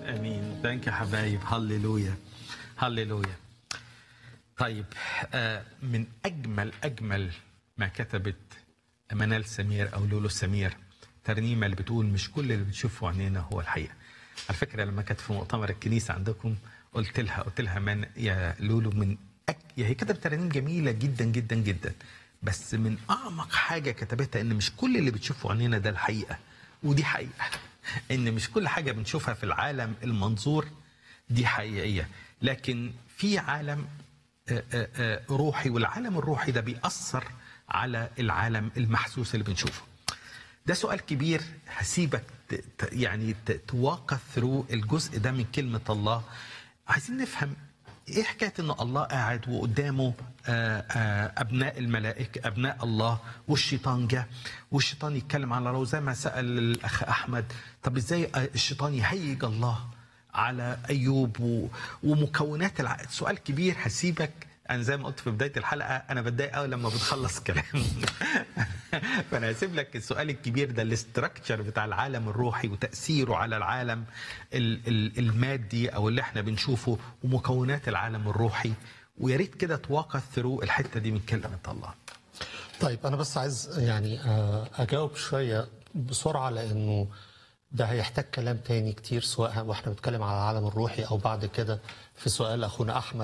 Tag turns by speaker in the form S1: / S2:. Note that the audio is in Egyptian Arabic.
S1: امين ثانك يا حبايب هللويا هللويا طيب آه، من اجمل اجمل ما كتبت منال سمير او لولو سمير ترنيمه اللي بتقول مش كل اللي بتشوفه عينينا هو الحقيقه على فكره لما كانت في مؤتمر الكنيسه عندكم قلت لها قلت لها من يا لولو من أك... يا هي كتبت ترانيم جميله جدا جدا جدا بس من اعمق حاجه كتبتها ان مش كل اللي بتشوفه عينينا ده الحقيقه ودي حقيقه ان مش كل حاجه بنشوفها في العالم المنظور دي حقيقيه لكن في عالم آه، آه، آه، روحي والعالم الروحي ده بيأثر على العالم المحسوس اللي بنشوفه ده سؤال كبير هسيبك ت- ت- يعني ت- تواقف ثرو الجزء ده من كلمة الله عايزين نفهم ايه حكاية ان الله قاعد وقدامه آه، آه، ابناء الملائكة ابناء الله والشيطان جه والشيطان يتكلم على الله زي ما سأل الاخ احمد طب ازاي آه، الشيطان يهيج الله على ايوب و... ومكونات الع... سؤال كبير هسيبك انا زي ما قلت في بدايه الحلقه انا بتضايق قوي لما بتخلص كلام فانا هسيب لك السؤال الكبير ده الاستراكشر بتاع العالم الروحي وتاثيره على العالم ال... ال... المادي او اللي احنا بنشوفه ومكونات العالم الروحي ويا ريت كده تواقف ثرو الحته دي من كلمه الله
S2: طيب انا بس عايز يعني آه، اجاوب شويه بسرعه لانه ده هيحتاج كلام تاني كتير سواء واحنا بنتكلم على العالم الروحي او بعد كده في سؤال اخونا احمد